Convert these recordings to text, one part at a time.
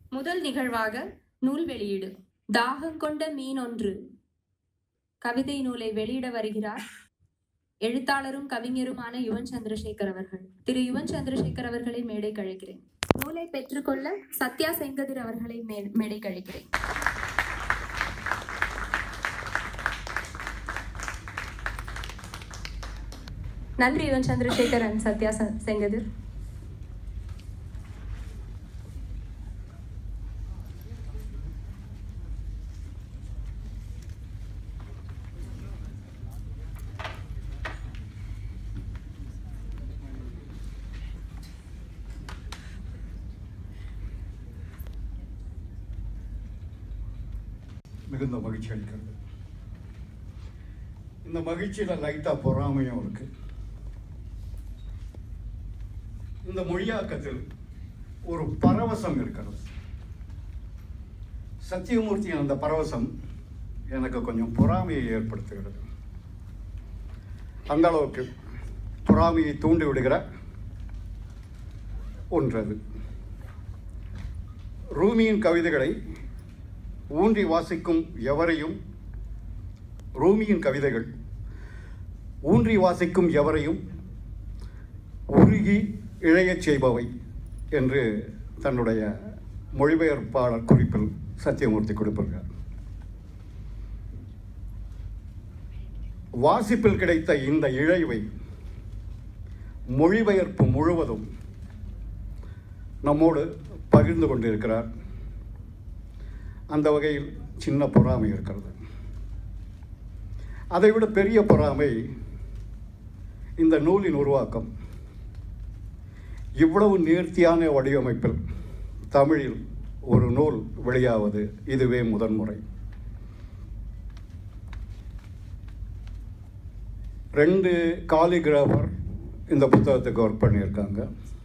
முதல் நிகழ்வாக நூல் வெளியீடு தாகம் கொண்ட மீன் ஒன்று கவிதை நூலை வெளியிட வருகிறார் எழுத்தாளரும் கவிஞருமான யுவன் சந்திரசேகர் அவர்கள் திரு யுவன் சந்திரசேகர் அவர்களை மேடை கழிக்கிறேன் நூலை பெற்றுக்கொள்ள சத்யா செங்கதிர் அவர்களை மே- மேடை கழிக்கிறேன் நன்றி யுவன் சந்திரசேகர் அண்ட் சத்யா ச- செங்கதிர் மிகுந்த மகிழ்ச்சி அளிக்கிறது இந்த மகிழ்ச்சியில லைட்டா பொறாமையும் இருக்கு இந்த மொழியாக்கத்தில் ஒரு பரவசம் இருக்கிறது சத்தியமூர்த்தியின் அந்த பரவசம் எனக்கு கொஞ்சம் பொறாமையை ஏற்படுத்துகிறது அந்த அளவுக்கு பொறாமையை தூண்டி விடுகிற ஒன்றது ரூமியின் கவிதைகளை ஊன்றி வாசிக்கும் எவரையும் ரூமியின் கவிதைகள் ஊன்றி வாசிக்கும் எவரையும் உருகி இழையச் செய்பவை என்று தன்னுடைய மொழிபெயர்ப்பாளர் குறிப்பில் சத்தியமூர்த்தி கொடுப்பிருக்கார் வாசிப்பில் கிடைத்த இந்த இழைவை மொழிபெயர்ப்பு முழுவதும் நம்மோடு பகிர்ந்து கொண்டிருக்கிறார் அந்த வகையில் சின்ன பொறாமை இருக்கிறது அதைவிட பெரிய பொறாமை இந்த நூலின் உருவாக்கம் இவ்வளவு நேர்த்தியான வடிவமைப்பில் தமிழில் ஒரு நூல் வெளியாவது இதுவே முதன்முறை ரெண்டு காலிகிராஃபர் இந்த புத்தகத்துக்கு ஒர்க் பண்ணியிருக்காங்க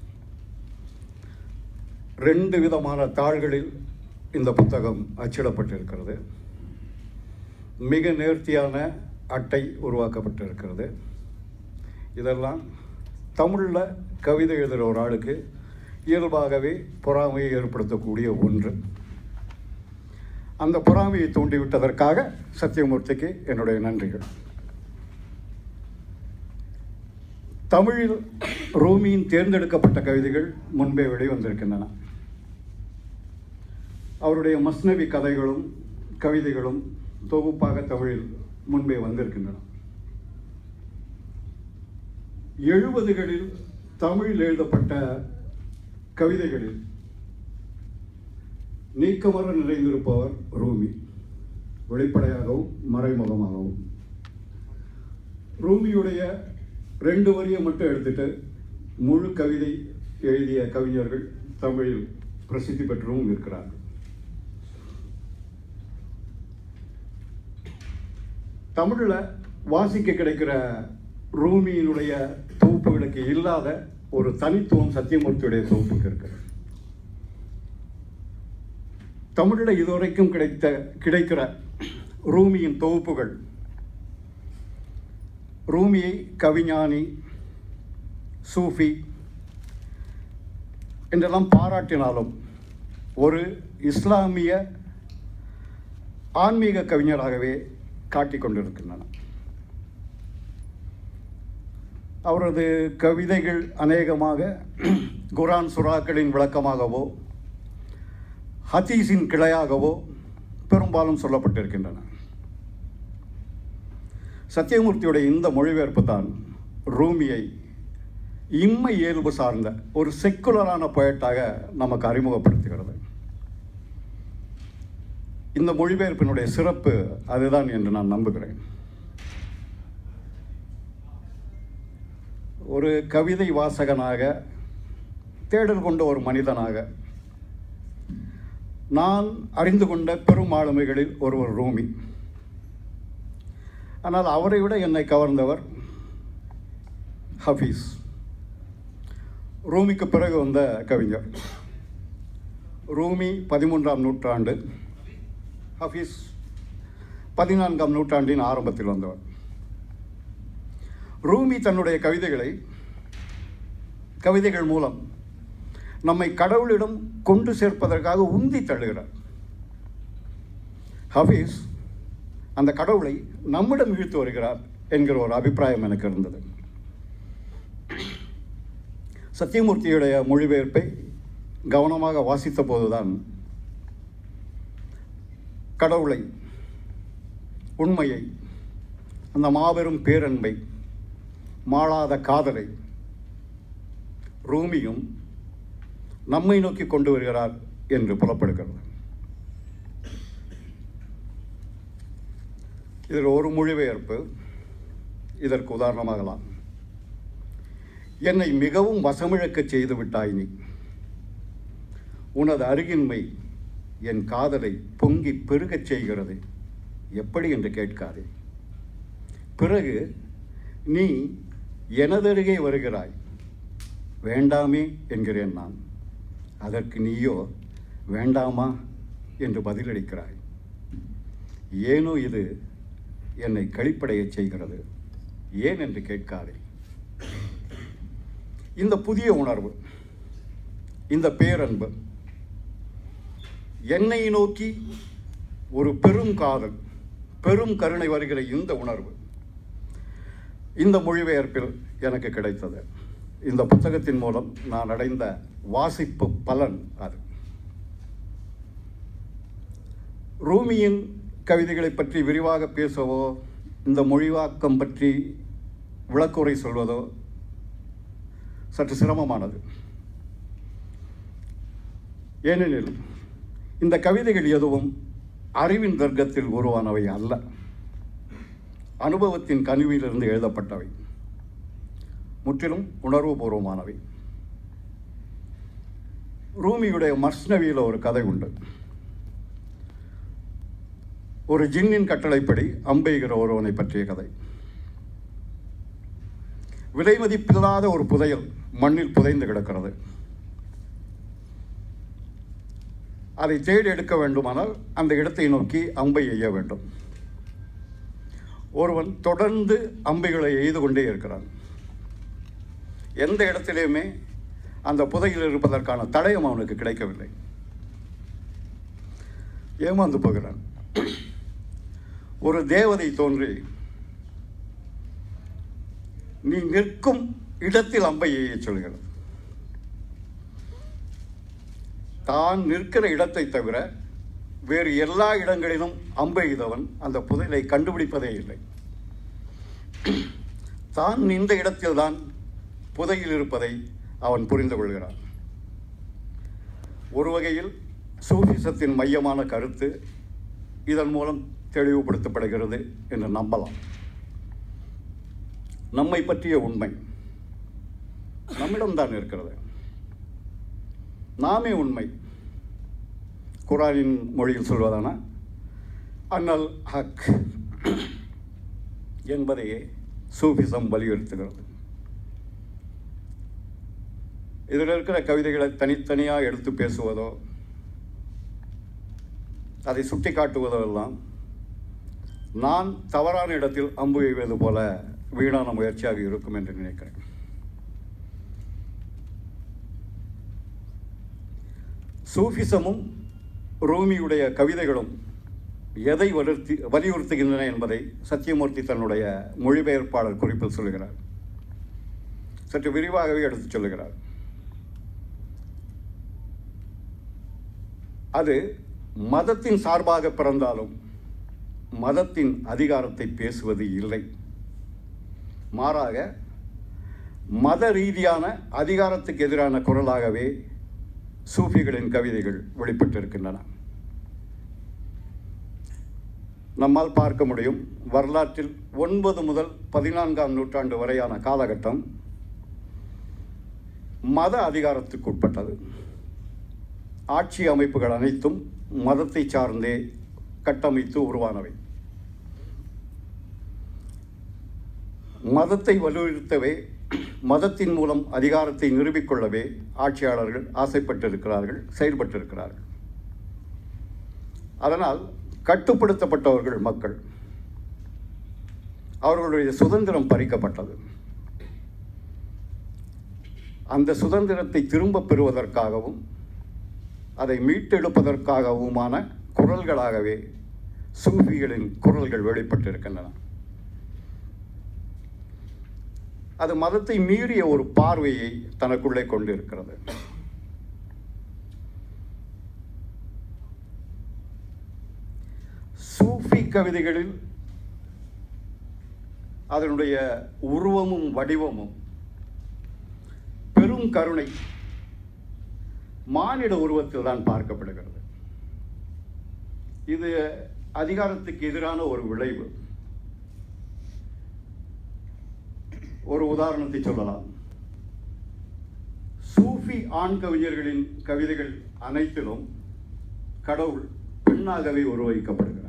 ரெண்டு விதமான தாள்களில் இந்த புத்தகம் அச்சிடப்பட்டிருக்கிறது மிக நேர்த்தியான அட்டை உருவாக்கப்பட்டிருக்கிறது இதெல்லாம் தமிழில் கவிதை எழுதுகிற ஒரு ஆளுக்கு இயல்பாகவே பொறாமையை ஏற்படுத்தக்கூடிய ஒன்று அந்த பொறாமையை தூண்டிவிட்டதற்காக சத்தியமூர்த்திக்கு என்னுடைய நன்றிகள் தமிழில் ரூமியின் தேர்ந்தெடுக்கப்பட்ட கவிதைகள் முன்பே வெளிவந்திருக்கின்றன அவருடைய மஸ்னவி கதைகளும் கவிதைகளும் தொகுப்பாக தமிழில் முன்பே வந்திருக்கின்றன எழுபதுகளில் தமிழில் எழுதப்பட்ட கவிதைகளில் நீக்கமர நிறைந்திருப்பவர் ரூமி வெளிப்படையாகவும் மறைமுகமாகவும் ரூமியுடைய ரெண்டு வரியை மட்டும் எடுத்துட்டு முழு கவிதை எழுதிய கவிஞர்கள் தமிழில் பிரசித்தி பெற்றவும் இருக்கிறார்கள் தமிழில் வாசிக்க கிடைக்கிற ரூமியினுடைய தொகுப்புகளுக்கு இல்லாத ஒரு தனித்துவம் சத்தியமூர்த்தியுடைய தொகுப்புக்கு இருக்கிறது தமிழில் இதுவரைக்கும் கிடைத்த கிடைக்கிற ரூமியின் தொகுப்புகள் ரூமியை கவிஞானி சூஃபி என்றெல்லாம் பாராட்டினாலும் ஒரு இஸ்லாமிய ஆன்மீக கவிஞராகவே காட்டிக் கொண்டிருக்கின்றன அவரது கவிதைகள் அநேகமாக குரான் சுறாக்களின் விளக்கமாகவோ ஹதீஸின் கிளையாகவோ பெரும்பாலும் சொல்லப்பட்டிருக்கின்றன சத்தியமூர்த்தியுடைய இந்த மொழிபெயர்ப்பு தான் ரூமியை இம்மை இயல்பு சார்ந்த ஒரு செக்குலரான poet-ஆக நமக்கு அறிமுகப்படுத்துகிறது இந்த மொழிபெயர்ப்பினுடைய சிறப்பு அதுதான் என்று நான் நம்புகிறேன் ஒரு கவிதை வாசகனாக தேடல் கொண்ட ஒரு மனிதனாக நான் அறிந்து கொண்ட பெரும் ஆளுமைகளில் ஒருவர் ரூமி ஆனால் அவரை விட என்னை கவர்ந்தவர் ஹஃபீஸ் ரூமிக்கு பிறகு வந்த கவிஞர் ரூமி பதிமூன்றாம் நூற்றாண்டு ஹஃபீஸ் பதினான்காம் நூற்றாண்டின் ஆரம்பத்தில் வந்தவர் ரூமி தன்னுடைய கவிதைகளை கவிதைகள் மூலம் நம்மை கடவுளிடம் கொண்டு சேர்ப்பதற்காக உந்தி தள்ளுகிறார் ஹபீஸ் அந்த கடவுளை நம்மிடம் இழுத்து வருகிறார் என்கிற ஒரு அபிப்பிராயம் எனக்கு இருந்தது சத்தியமூர்த்தியுடைய மொழிபெயர்ப்பை கவனமாக வாசித்த போதுதான் கடவுளை உண்மையை அந்த மாபெரும் பேரன்பை மாளாத காதலை ரூமியும் நம்மை நோக்கி கொண்டு வருகிறார் என்று புலப்படுகிறது இதில் ஒரு மொழிபெயர்ப்பு இதற்கு உதாரணமாகலாம் என்னை மிகவும் வசமிழக்கச் செய்து விட்டாய் நீ உனது அருகின்மை என் காதலை பொங்கி பெருகச் செய்கிறது எப்படி என்று கேட்காதே பிறகு நீ எனதருகே வருகிறாய் வேண்டாமே என்கிறேன் நான் அதற்கு நீயோ வேண்டாமா என்று பதிலளிக்கிறாய் ஏனோ இது என்னை கழிப்படையச் செய்கிறது ஏன் என்று கேட்காதே இந்த புதிய உணர்வு இந்த பேரன்பு என்னை நோக்கி ஒரு பெரும் காதல் பெரும் கருணை வருகிற இந்த உணர்வு இந்த மொழிபெயர்ப்பில் எனக்கு கிடைத்தது இந்த புத்தகத்தின் மூலம் நான் அடைந்த வாசிப்பு பலன் அது ரூமியின் கவிதைகளை பற்றி விரிவாக பேசவோ இந்த மொழிவாக்கம் பற்றி விளக்குரை சொல்வதோ சற்று சிரமமானது ஏனெனில் இந்த கவிதைகள் எதுவும் அறிவின் தர்க்கத்தில் உருவானவை அல்ல அனுபவத்தின் கனிவிலிருந்து எழுதப்பட்டவை முற்றிலும் உணர்வுபூர்வமானவை ரூமியுடைய மஸ்னவியில் ஒரு கதை உண்டு ஒரு ஜின்னின் கட்டளைப்படி அம்பெய்கிற ஒருவனை பற்றிய கதை விலை மதிப்பில்லாத ஒரு புதையல் மண்ணில் புதைந்து கிடக்கிறது அதை தேடி எடுக்க வேண்டுமானால் அந்த இடத்தை நோக்கி அம்பை எய்ய வேண்டும் ஒருவன் தொடர்ந்து அம்பைகளை எய்து கொண்டே இருக்கிறான் எந்த இடத்திலையுமே அந்த புதையில் இருப்பதற்கான தடயம் அவனுக்கு கிடைக்கவில்லை ஏமாந்து போகிறான் ஒரு தேவதை தோன்றி நீ நிற்கும் இடத்தில் அம்பை எய்யச் சொல்கிறது தான் நிற்கிற இடத்தை தவிர வேறு எல்லா இடங்களிலும் அம்பை எய்தவன் அந்த புதையலை கண்டுபிடிப்பதே இல்லை தான் இந்த இடத்தில்தான் புதையில் இருப்பதை அவன் புரிந்து கொள்கிறான் ஒரு வகையில் சூஃபிசத்தின் மையமான கருத்து இதன் மூலம் தெளிவுபடுத்தப்படுகிறது என்று நம்பலாம் நம்மை பற்றிய உண்மை நம்மிடம்தான் இருக்கிறது நாமே உண்மை குரானின் மொழியில் சொல்வதான அன்னல் ஹக் என்பதையே சூஃபிசம் வலியுறுத்துகிறது இதில் இருக்கிற கவிதைகளை தனித்தனியாக எடுத்து பேசுவதோ அதை சுட்டி காட்டுவதோ எல்லாம் நான் தவறான இடத்தில் அம்பு எய்வது போல வீணான முயற்சியாக இருக்கும் என்று நினைக்கிறேன் சூஃபிசமும் ரூமியுடைய கவிதைகளும் எதை வலியுறுத்தி வலியுறுத்துகின்றன என்பதை சத்தியமூர்த்தி தன்னுடைய மொழிபெயர்ப்பாளர் குறிப்பில் சொல்லுகிறார் சற்று விரிவாகவே எடுத்துச் சொல்லுகிறார் அது மதத்தின் சார்பாக பிறந்தாலும் மதத்தின் அதிகாரத்தை பேசுவது இல்லை மாறாக மத ரீதியான அதிகாரத்துக்கு எதிரான குரலாகவே சூஃபிகளின் கவிதைகள் வெளிப்பட்டிருக்கின்றன நம்மால் பார்க்க முடியும் வரலாற்றில் ஒன்பது முதல் பதினான்காம் நூற்றாண்டு வரையான காலகட்டம் மத அதிகாரத்துக்கு உட்பட்டது ஆட்சி அமைப்புகள் அனைத்தும் மதத்தை சார்ந்தே கட்டமைத்து உருவானவை மதத்தை வலியுறுத்தவே மதத்தின் மூலம் அதிகாரத்தை நிரூபிக்கொள்ளவே ஆட்சியாளர்கள் ஆசைப்பட்டிருக்கிறார்கள் செயல்பட்டிருக்கிறார்கள் அதனால் கட்டுப்படுத்தப்பட்டவர்கள் மக்கள் அவர்களுடைய சுதந்திரம் பறிக்கப்பட்டது அந்த சுதந்திரத்தை திரும்பப் பெறுவதற்காகவும் அதை மீட்டெடுப்பதற்காகவுமான குரல்களாகவே சூஃபிகளின் குரல்கள் வெளிப்பட்டிருக்கின்றன அது மதத்தை மீறிய ஒரு பார்வையை தனக்குள்ளே கொண்டிருக்கிறது சூஃபி கவிதைகளில் அதனுடைய உருவமும் வடிவமும் பெரும் கருணை மானிட உருவத்தில் தான் பார்க்கப்படுகிறது இது அதிகாரத்துக்கு எதிரான ஒரு விளைவு ஒரு உதாரணத்தை சொல்லலாம் சூஃபி ஆண் கவிஞர்களின் கவிதைகள் அனைத்திலும் கடவுள் பெண்ணாகவே உருவகிக்கப்படுகிறார்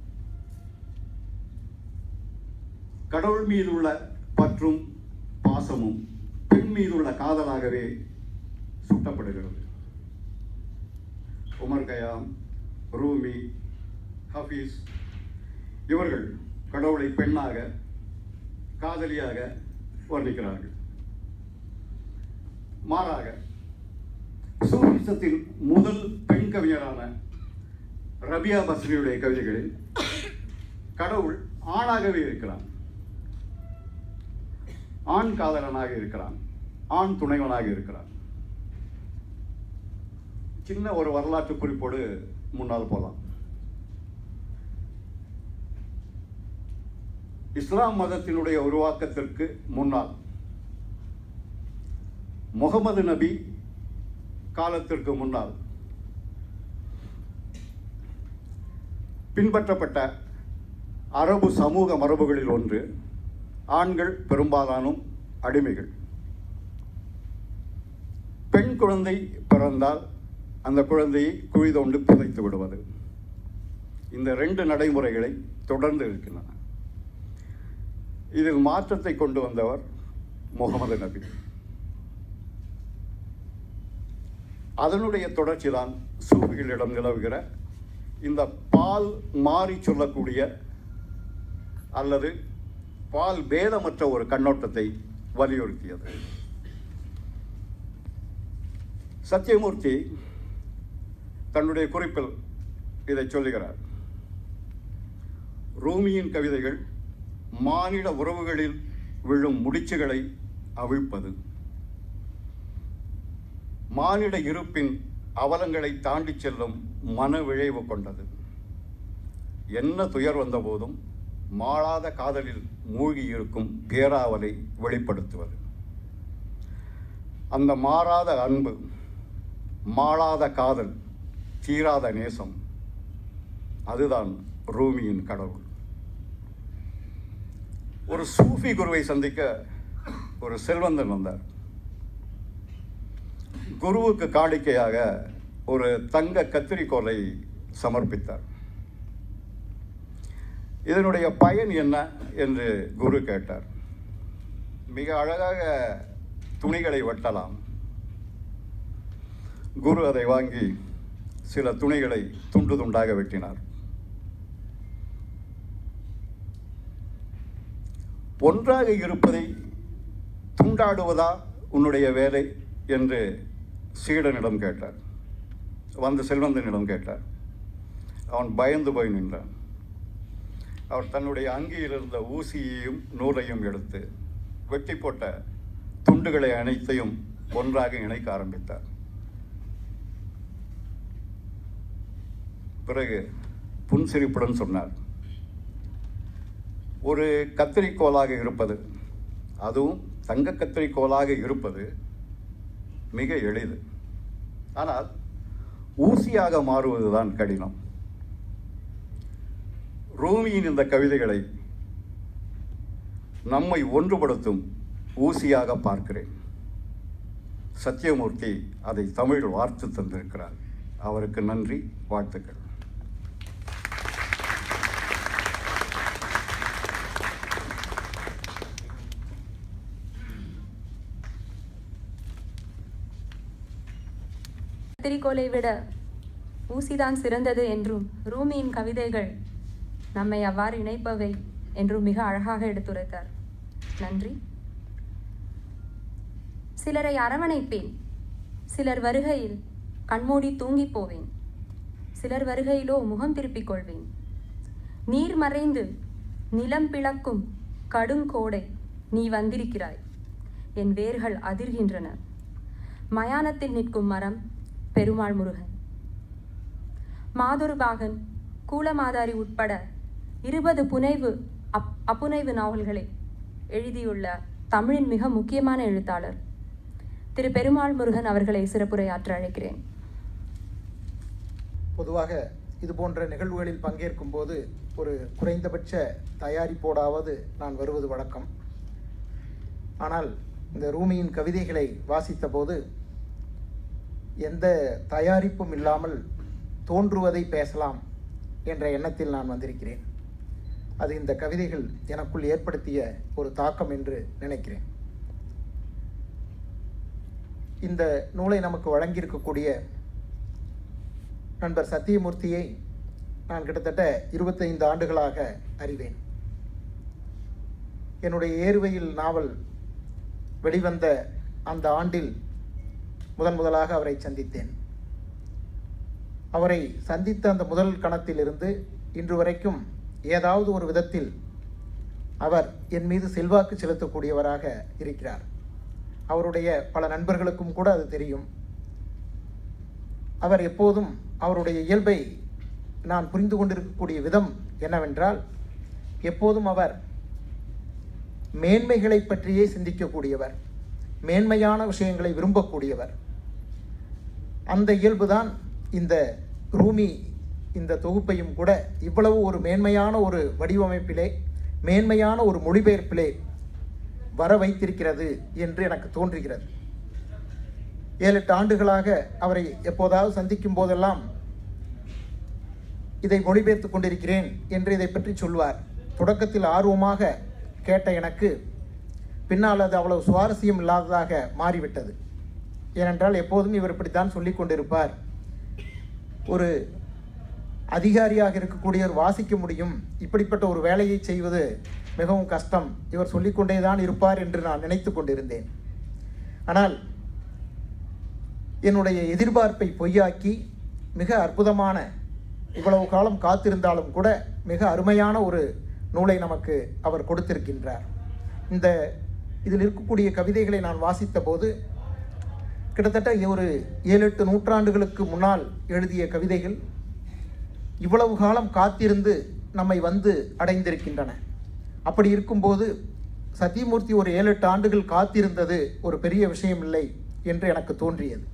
கடவுள் மீதுள்ள பற்றும் பாசமும் பெண் மீதுள்ள காதலாகவே சுட்டப்படுகிறது உமர் கயாம் ரூமி ஹஃபீஸ் இவர்கள் கடவுளை பெண்ணாக காதலியாக வர்ணிக்கிறார்கள் மாறாக சூஃபிசத்தின் முதல் பெண் கவிஞரான ரபியா பஸ்ரியுடைய கவிதைகளில் கடவுள் ஆணாகவே இருக்கிறான் ஆண் காதலனாக இருக்கிறான் ஆண் துணைவனாக இருக்கிறான் சின்ன ஒரு வரலாற்று குறிப்போடு முன்னால் போகலாம் இஸ்லாம் மதத்தினுடைய உருவாக்கத்திற்கு முன்னால் முகமது நபி காலத்திற்கு முன்னால் பின்பற்றப்பட்ட அரபு சமூக மரபுகளில் ஒன்று ஆண்கள் பெரும்பாலானும் அடிமைகள் பெண் குழந்தை பிறந்தால் அந்த குழந்தையை குழி தோண்டு புதைத்து விடுவது இந்த ரெண்டு நடைமுறைகளை தொடர்ந்து இருக்கின்றன இதில் மாற்றத்தை கொண்டு வந்தவர் முகமது நபி அதனுடைய தொடர்ச்சி தான் சூஃபிகளிடம் நிலவுகிற இந்த பால் மாறி சொல்லக்கூடிய அல்லது பால் பேதமற்ற ஒரு கண்ணோட்டத்தை வலியுறுத்தியது சத்தியமூர்த்தி தன்னுடைய குறிப்பில் இதை சொல்லுகிறார் ரூமியின் கவிதைகள் மானிட உறவுகளில் விழும் முடிச்சுகளை அவிழ்ப்பது மானிட இருப்பின் அவலங்களை தாண்டி செல்லும் மன விழைவு கொண்டது என்ன துயர் வந்த போதும் மாளாத காதலில் மூழ்கி இருக்கும் பேராவலை வெளிப்படுத்துவது அந்த மாறாத அன்பு மாளாத காதல் தீராத நேசம் அதுதான் ரூமியின் கடவுள் ஒரு சூஃபி குருவை சந்திக்க ஒரு செல்வந்தன் வந்தார் குருவுக்கு காணிக்கையாக ஒரு தங்க கத்திரிக்கோலை சமர்ப்பித்தார் இதனுடைய பயன் என்ன என்று குரு கேட்டார் மிக அழகாக துணிகளை வெட்டலாம் குரு அதை வாங்கி சில துணிகளை துண்டு துண்டாக வெட்டினார் ஒன்றாக இருப்பதை துண்டாடுவதா உன்னுடைய வேலை என்று சீடனிடம் கேட்டார் வந்த செல்வந்தனிடம் கேட்டார் அவன் பயந்து போய் நின்றான் அவர் தன்னுடைய அங்கியில் இருந்த ஊசியையும் நூலையும் எடுத்து வெட்டி போட்ட துண்டுகளை அனைத்தையும் ஒன்றாக இணைக்க ஆரம்பித்தார் பிறகு புன்சிரிப்புடன் சொன்னார் ஒரு கத்திரிக்கோலாக இருப்பது அதுவும் தங்க கத்திரிக்கோலாக இருப்பது மிக எளிது ஆனால் ஊசியாக மாறுவதுதான் கடினம் ரூமியின் இந்த கவிதைகளை நம்மை ஒன்றுபடுத்தும் ஊசியாக பார்க்கிறேன் சத்தியமூர்த்தி அதை தமிழ் வார்த்து தந்திருக்கிறார் அவருக்கு நன்றி வாழ்த்துக்கள் கத்திரிக்கோலை விட ஊசிதான் சிறந்தது என்றும் ரூமியின் கவிதைகள் நம்மை அவ்வாறு இணைப்பவை என்றும் மிக அழகாக எடுத்துரைத்தார் நன்றி சிலரை அரவணைப்பேன் சிலர் வருகையில் கண்மூடி தூங்கிப் போவேன் சிலர் வருகையிலோ முகம் திருப்பிக் கொள்வேன் நீர் மறைந்து நிலம் பிளக்கும் கடுங்கோடை நீ வந்திருக்கிறாய் என் வேர்கள் அதிர்கின்றன மயானத்தில் நிற்கும் மரம் பெருமாள் முருகன் மாதுருபாகன் கூலமாதாரி உட்பட இருபது புனைவு அப் அப்புனைவு நாவல்களை எழுதியுள்ள தமிழின் மிக முக்கியமான எழுத்தாளர் திரு பெருமாள் முருகன் அவர்களை சிறப்புரையாற்ற அழைக்கிறேன் பொதுவாக இது போன்ற நிகழ்வுகளில் பங்கேற்கும் போது ஒரு குறைந்தபட்ச தயாரிப்போடாவது நான் வருவது வழக்கம் ஆனால் இந்த ரூமியின் கவிதைகளை வாசித்த போது எந்த தயாரிப்பும் இல்லாமல் தோன்றுவதை பேசலாம் என்ற எண்ணத்தில் நான் வந்திருக்கிறேன் அது இந்த கவிதைகள் எனக்குள் ஏற்படுத்திய ஒரு தாக்கம் என்று நினைக்கிறேன் இந்த நூலை நமக்கு வழங்கியிருக்கக்கூடிய நண்பர் சத்தியமூர்த்தியை நான் கிட்டத்தட்ட இருபத்தைந்து ஆண்டுகளாக அறிவேன் என்னுடைய ஏறுவையில் நாவல் வெளிவந்த அந்த ஆண்டில் முதன் முதலாக அவரை சந்தித்தேன் அவரை சந்தித்த அந்த முதல் கணத்திலிருந்து இன்று வரைக்கும் ஏதாவது ஒரு விதத்தில் அவர் என் மீது செல்வாக்கு செலுத்தக்கூடியவராக இருக்கிறார் அவருடைய பல நண்பர்களுக்கும் கூட அது தெரியும் அவர் எப்போதும் அவருடைய இயல்பை நான் புரிந்து கொண்டிருக்கக்கூடிய விதம் என்னவென்றால் எப்போதும் அவர் மேன்மைகளை பற்றியே சிந்திக்கக்கூடியவர் மேன்மையான விஷயங்களை விரும்பக்கூடியவர் அந்த இயல்புதான் இந்த ரூமி இந்த தொகுப்பையும் கூட இவ்வளவு ஒரு மேன்மையான ஒரு வடிவமைப்பிலே மேன்மையான ஒரு மொழிபெயர்ப்பிலே வர வைத்திருக்கிறது என்று எனக்கு தோன்றுகிறது ஏழு எட்டு ஆண்டுகளாக அவரை எப்போதாவது சந்திக்கும் போதெல்லாம் இதை மொழிபெயர்த்து கொண்டிருக்கிறேன் என்று இதை பற்றி சொல்வார் தொடக்கத்தில் ஆர்வமாக கேட்ட எனக்கு பின்னால் அது அவ்வளவு சுவாரஸ்யம் இல்லாததாக மாறிவிட்டது ஏனென்றால் எப்போதும் இவர் இப்படித்தான் சொல்லிக் கொண்டிருப்பார் ஒரு அதிகாரியாக இருக்கக்கூடியவர் வாசிக்க முடியும் இப்படிப்பட்ட ஒரு வேலையை செய்வது மிகவும் கஷ்டம் இவர் சொல்லிக்கொண்டே தான் இருப்பார் என்று நான் நினைத்து கொண்டிருந்தேன் ஆனால் என்னுடைய எதிர்பார்ப்பை பொய்யாக்கி மிக அற்புதமான இவ்வளவு காலம் காத்திருந்தாலும் கூட மிக அருமையான ஒரு நூலை நமக்கு அவர் கொடுத்திருக்கின்றார் இந்த இதில் இருக்கக்கூடிய கவிதைகளை நான் வாசித்த போது கிட்டத்தட்ட ஒரு ஏழு எட்டு நூற்றாண்டுகளுக்கு முன்னால் எழுதிய கவிதைகள் இவ்வளவு காலம் காத்திருந்து நம்மை வந்து அடைந்திருக்கின்றன அப்படி இருக்கும்போது சத்தியமூர்த்தி ஒரு ஏழு எட்டு ஆண்டுகள் காத்திருந்தது ஒரு பெரிய விஷயம் இல்லை என்று எனக்கு தோன்றியது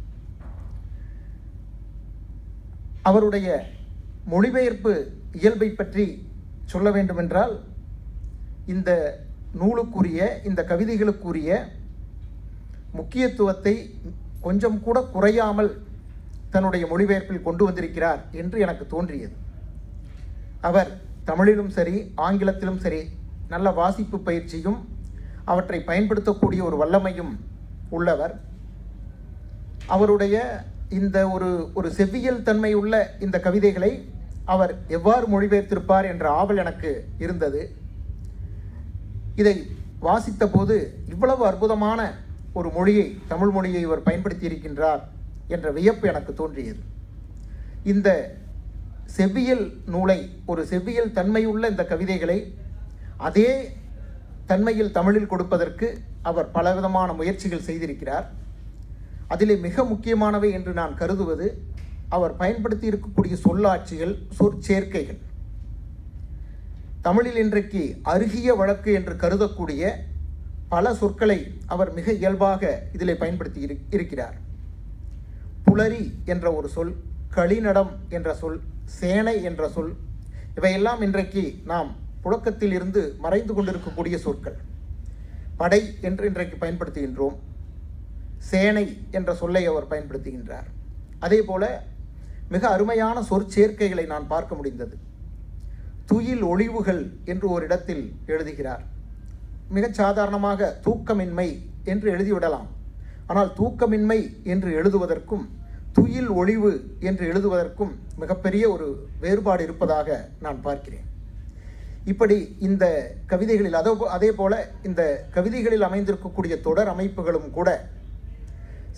அவருடைய மொழிபெயர்ப்பு இயல்பை பற்றி சொல்ல வேண்டுமென்றால் இந்த நூலுக்குரிய இந்த கவிதைகளுக்குரிய முக்கியத்துவத்தை கொஞ்சம் கூட குறையாமல் தன்னுடைய மொழிபெயர்ப்பில் கொண்டு வந்திருக்கிறார் என்று எனக்கு தோன்றியது அவர் தமிழிலும் சரி ஆங்கிலத்திலும் சரி நல்ல வாசிப்பு பயிற்சியும் அவற்றை பயன்படுத்தக்கூடிய ஒரு வல்லமையும் உள்ளவர் அவருடைய இந்த ஒரு ஒரு செவ்வியல் தன்மை உள்ள இந்த கவிதைகளை அவர் எவ்வாறு மொழிபெயர்த்திருப்பார் என்ற ஆவல் எனக்கு இருந்தது இதை வாசித்த போது இவ்வளவு அற்புதமான ஒரு மொழியை தமிழ் மொழியை இவர் பயன்படுத்தி இருக்கின்றார் என்ற வியப்பு எனக்கு தோன்றியது இந்த செவ்வியல் நூலை ஒரு செவ்வியல் தன்மையுள்ள இந்த கவிதைகளை அதே தன்மையில் தமிழில் கொடுப்பதற்கு அவர் பலவிதமான முயற்சிகள் செய்திருக்கிறார் அதிலே மிக முக்கியமானவை என்று நான் கருதுவது அவர் பயன்படுத்தி இருக்கக்கூடிய சொல்லாட்சிகள் சொற்சேர்க்கைகள் தமிழில் இன்றைக்கு அருகிய வழக்கு என்று கருதக்கூடிய பல சொற்களை அவர் மிக இயல்பாக இதிலே பயன்படுத்தி இரு- இருக்கிறார் புலரி என்ற ஒரு சொல் களிநடம் என்ற சொல் சேனை என்ற சொல் இவையெல்லாம் இன்றைக்கு நாம் புழக்கத்தில் இருந்து மறைந்து கொண்டிருக்கக்கூடிய சொற்கள் படை என்று இன்றைக்கு பயன்படுத்துகின்றோம் சேனை என்ற சொல்லை அவர் பயன்படுத்துகின்றார் அதே போல மிக அருமையான சொற்சேர்க்கைகளை நான் பார்க்க முடிந்தது துயில் ஒளிவுகள் என்று ஒரு இடத்தில் எழுதுகிறார் மிகச் சாதாரணமாக தூக்கமின்மை என்று எழுதிவிடலாம் ஆனால் தூக்கமின்மை என்று எழுதுவதற்கும் துயில் ஒளிவு என்று எழுதுவதற்கும் மிகப்பெரிய ஒரு வேறுபாடு இருப்பதாக நான் பார்க்கிறேன் இப்படி இந்த கவிதைகளில் அதோ அதே போல இந்த கவிதைகளில் அமைந்திருக்கக்கூடிய தொடர் அமைப்புகளும் கூட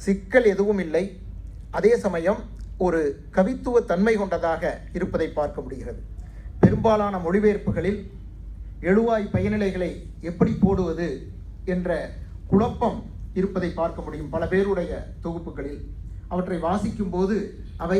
சிக்கல் எதுவும் இல்லை அதே சமயம் ஒரு கவித்துவ தன்மை கொண்டதாக இருப்பதை பார்க்க முடிகிறது பெரும்பாலான மொழிபெயர்ப்புகளில் எழுவாய் பயனிலைகளை எப்படி போடுவது என்ற குழப்பம் இருப்பதை பார்க்க முடியும் பல பேருடைய தொகுப்புகளில் அவற்றை வாசிக்கும் போது அவை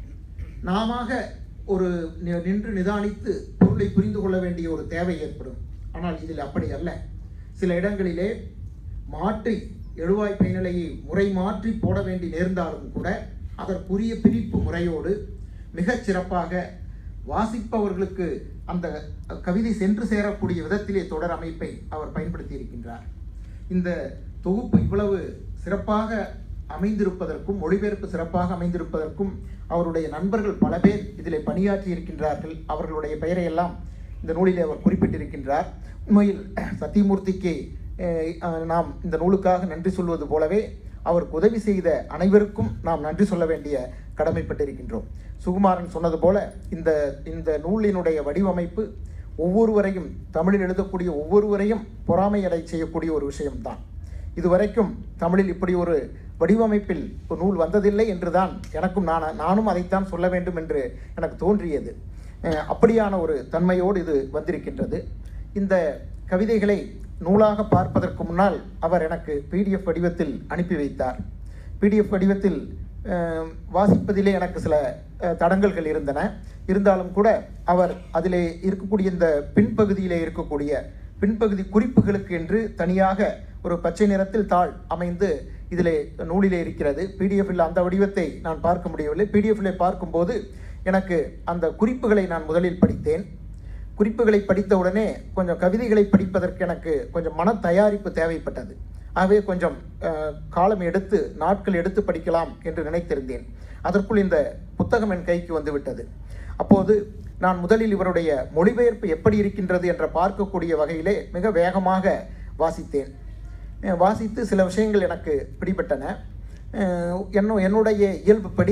நாமாக ஒரு நி- நின்று நிதானித்து பொருளை புரிந்து கொள்ள வேண்டிய ஒரு தேவை ஏற்படும் ஆனால் இதில் அப்படி அல்ல சில இடங்களிலே மாற்றி எழுவாய் பயனிலையை முறை மாற்றி போட வேண்டி நேர்ந்தாலும் கூட அதற்குரிய பிரிப்பு முறையோடு மிகச் சிறப்பாக வாசிப்பவர்களுக்கு அந்த கவிதை சென்று சேரக்கூடிய விதத்திலே தொடர் அமைப்பை அவர் பயன்படுத்தி இருக்கின்றார் இந்த தொகுப்பு இவ்வளவு சிறப்பாக அமைந்திருப்பதற்கும் மொழிபெயர்ப்பு சிறப்பாக அமைந்திருப்பதற்கும் அவருடைய நண்பர்கள் பல பேர் இதில் பணியாற்றி இருக்கின்றார்கள் அவர்களுடைய பெயரை எல்லாம் இந்த நூலிலே அவர் குறிப்பிட்டிருக்கின்றார் உண்மையில் சத்தியமூர்த்திக்கு அஹ், அஹ், நாம் இந்த நூலுக்காக நன்றி சொல்வது போலவே அவருக்கு உதவி செய்த அனைவருக்கும் நாம் நன்றி சொல்ல வேண்டிய கடமைப்பட்டிருக்கின்றோம் சுகுமாரன் சொன்னது போல இந்த இந்த நூலினுடைய வடிவமைப்பு ஒவ்வொருவரையும் தமிழில் எழுதக்கூடிய ஒவ்வொருவரையும் பொறாமை அடை செய்யக்கூடிய ஒரு விஷயம்தான் இதுவரைக்கும் தமிழில் இப்படி ஒரு வடிவமைப்பில் ஒரு நூல் வந்ததில்லை என்றுதான் எனக்கும் நான் நானும் அதைத்தான் சொல்ல வேண்டும் என்று எனக்கு தோன்றியது அஹ் அப்படியான ஒரு தன்மையோடு இது வந்திருக்கின்றது இந்த கவிதைகளை நூலாக பார்ப்பதற்கு முன்னால் அவர் எனக்கு பிடிஎஃப் வடிவத்தில் அனுப்பி வைத்தார் பிடிஎஃப் வடிவத்தில் அஹ், வாசிப்பதிலே எனக்கு சில அஹ், தடங்கல்கள் இருந்தன இருந்தாலும் கூட அவர் அதிலே இருக்கக்கூடிய இந்த பின்பகுதியிலே இருக்கக்கூடிய பின்பகுதி குறிப்புகளுக்கு என்று தனியாக ஒரு பச்சை நிறத்தில் தாள் அமைந்து இதிலே நூலிலே இருக்கிறது பிடிஎஃப்பில் அந்த வடிவத்தை நான் பார்க்க முடியவில்லை பிடிஎஃப்ல பார்க்கும்போது எனக்கு அந்த குறிப்புகளை நான் முதலில் படித்தேன் குறிப்புகளை படித்தவுடனே கொஞ்சம் கவிதைகளை படிப்பதற்கு எனக்கு கொஞ்சம் மன தயாரிப்பு தேவைப்பட்டது ஆகவே கொஞ்சம் அஹ், காலம் எடுத்து நாட்கள் எடுத்து படிக்கலாம் என்று நினைத்திருந்தேன் அதற்குள் இந்த புத்தகம் என் கைக்கு வந்து விட்டது அப்போது நான் முதலில் இவருடைய மொழிபெயர்ப்பு எப்படி இருக்கின்றது என்ற பார்க்கக்கூடிய வகையிலே மிக வேகமாக வாசித்தேன் அஹ், வாசித்து சில விஷயங்கள் எனக்கு பிடிபட்டன அஹ், என்ன என்னுடைய இயல்புப்படி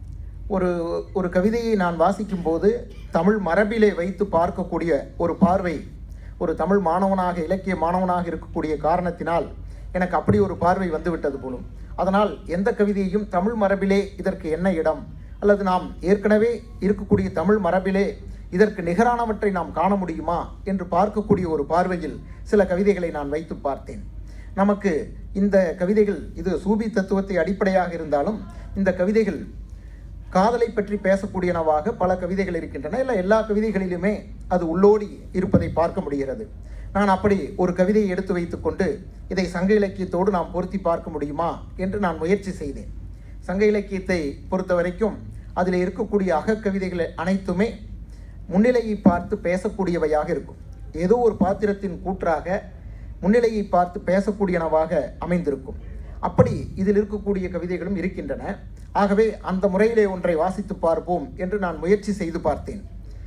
ஒரு ஒரு கவிதையை நான் வாசிக்கும்போது தமிழ் மரபிலே வைத்து பார்க்கக்கூடிய ஒரு பார்வை ஒரு தமிழ் மாணவனாக இலக்கிய மாணவனாக இருக்கக்கூடிய காரணத்தினால் எனக்கு அப்படி ஒரு பார்வை வந்துவிட்டது போலும் அதனால் எந்த கவிதையையும் தமிழ் மரபிலே இதற்கு என்ன இடம் அல்லது நாம் ஏற்கனவே இருக்கக்கூடிய தமிழ் மரபிலே இதற்கு நிகரானவற்றை நாம் காண முடியுமா என்று பார்க்கக்கூடிய ஒரு பார்வையில் சில கவிதைகளை நான் வைத்து பார்த்தேன் நமக்கு இந்த கவிதைகள் இது சூபி தத்துவத்தை அடிப்படையாக இருந்தாலும் இந்த கவிதைகள் காதலை பற்றி பேசக்கூடியனவாக பல கவிதைகள் இருக்கின்றன இல்லை எல்லா கவிதைகளிலுமே அது உள்ளோடி இருப்பதை பார்க்க முடிகிறது நான் அப்படி ஒரு கவிதையை எடுத்து வைத்துக்கொண்டு இதை சங்க இலக்கியத்தோடு நாம் பொருத்தி பார்க்க முடியுமா என்று நான் முயற்சி செய்தேன் சங்க இலக்கியத்தை பொறுத்த வரைக்கும் அதில் இருக்கக்கூடிய அகக்கவிதைகள் அனைத்துமே முன்னிலையை பார்த்து பேசக்கூடியவையாக இருக்கும் ஏதோ ஒரு பாத்திரத்தின் கூற்றாக முன்னிலையை பார்த்து பேசக்கூடியனவாக அமைந்திருக்கும் அப்படி இதில் இருக்கக்கூடிய கவிதைகளும் இருக்கின்றன ஆகவே அந்த முறையிலே ஒன்றை வாசித்து பார்ப்போம் என்று நான் முயற்சி செய்து பார்த்தேன்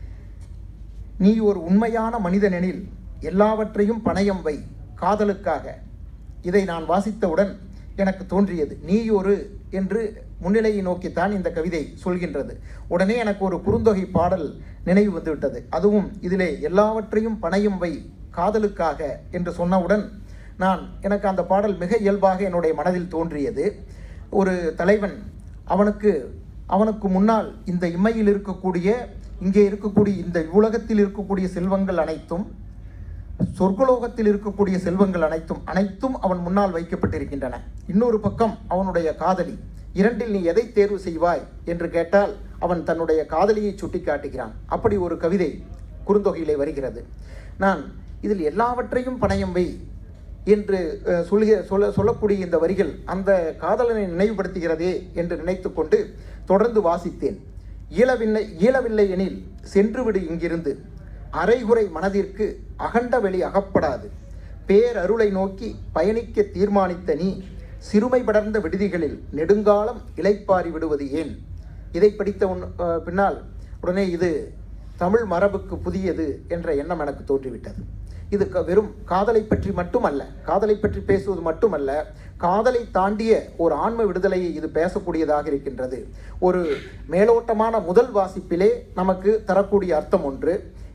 நீ ஒரு உண்மையான மனிதனெனில் எல்லாவற்றையும் பணயம் வை காதலுக்காக இதை நான் வாசித்தவுடன் எனக்கு தோன்றியது நீ ஒரு என்று முன்னிலையை நோக்கித்தான் இந்த கவிதை சொல்கின்றது உடனே எனக்கு ஒரு குறுந்தொகை பாடல் நினைவு வந்துவிட்டது அதுவும் இதிலே எல்லாவற்றையும் பணயம் வை காதலுக்காக என்று சொன்னவுடன் நான் எனக்கு அந்த பாடல் மிக இயல்பாக என்னுடைய மனதில் தோன்றியது ஒரு தலைவன் அவனுக்கு அவனுக்கு முன்னால் இந்த இம்மையில் இருக்கக்கூடிய இங்கே இருக்கக்கூடிய இந்த உலகத்தில் இருக்கக்கூடிய செல்வங்கள் அனைத்தும் சொர்க்கலோகத்தில் இருக்கக்கூடிய செல்வங்கள் அனைத்தும் அனைத்தும் அவன் முன்னால் வைக்கப்பட்டிருக்கின்றன இன்னொரு பக்கம் அவனுடைய காதலி இரண்டில் நீ எதை தேர்வு செய்வாய் என்று கேட்டால் அவன் தன்னுடைய காதலியை சுட்டி காட்டுகிறான் அப்படி ஒரு கவிதை குறுந்தொகையிலே வருகிறது நான் இதில் எல்லாவற்றையும் பணயம் வை என்று அஹ், சொல்கிற சொல்ல சொல்லக்கூடிய இந்த வரிகள் அந்த காதலனை நினைவுபடுத்துகிறதே என்று நினைத்துக்கொண்டு தொடர்ந்து வாசித்தேன் இயலவில்லை இயலவில்லை எனில் சென்றுவிடு இங்கிருந்து அரைகுறை மனதிற்கு அகண்ட வெளி அகப்படாது பேரருளை நோக்கி பயணிக்க தீர்மானித்த நீ சிறுமை படர்ந்த விடுதிகளில் நெடுங்காலம் இளைப்பாரி விடுவது ஏன் இதை படித்த உன் அஹ், பின்னால் உடனே இது தமிழ் மரபுக்கு புதியது என்ற எண்ணம் எனக்கு தோன்றிவிட்டது இது க- வெறும் காதலை பற்றி மட்டுமல்ல காதலை பற்றி பேசுவது மட்டுமல்ல காதலை தாண்டிய ஒரு ஆன்ம விடுதலையை இது பேசக்கூடியதாக இருக்கின்றது ஒரு மேலோட்டமான முதல் வாசிப்பிலே நமக்கு தரக்கூடிய அர்த்தம் ஒன்று